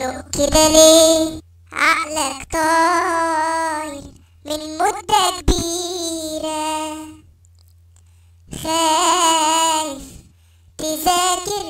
مخنوق كده ليه عقلك طاير من مدة كبيرة خايف تذاكر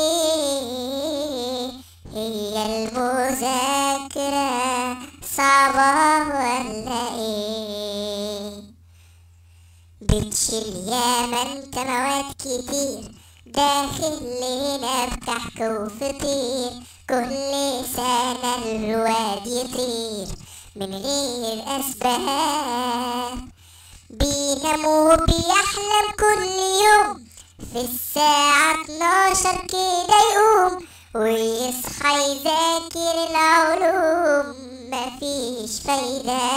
ليه هي المذاكرة صعبة ولا ايه بتشيل ياما انت مواد كتير داخل لينا بكحك وفطير كل سنة الواد يطير من غير أسباب بينام وبيحلم كل يوم في الساعة 12 كده يقوم ويصحى يذاكر العلوم مفيش فايدة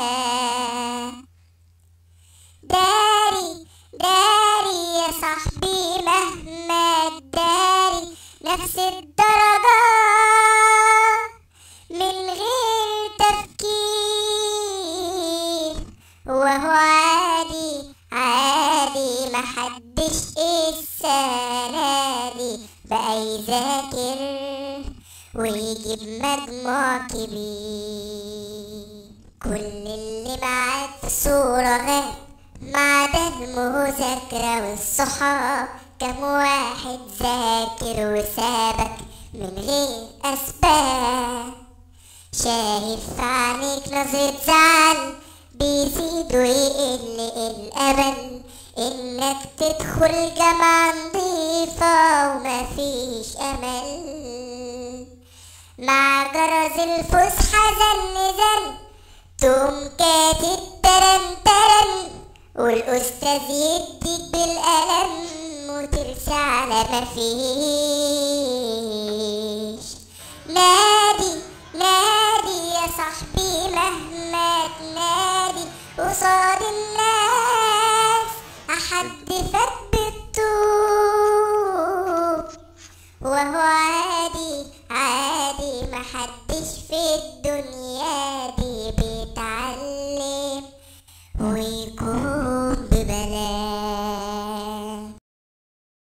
داري داري يا صاحبي مهما تداري نفس الدرجة من غير تفكير وهو عادي عادي محدش السنة دي بقى يذاكر ويجيب مجموع كبير كل اللي معاه في صورة غاب ما عدا المذاكرة والصحاب كم واحد ذاكر وسابك من غير أسباب شايف في عينيك نظرة زعل بيزيد ويقل الأمل إنك تدخل جامعة نضيفة ومفيش أمل مع جرس الفسحة زن زن تقوم كاتب ترن ترن والأستاذ يديك بالقلم وترسى على مفيش نادي نادي يا صاحبي مهما تنادي قصاد الناس أحد فات بالطوب وهو عادي عادي محدش في الدنيا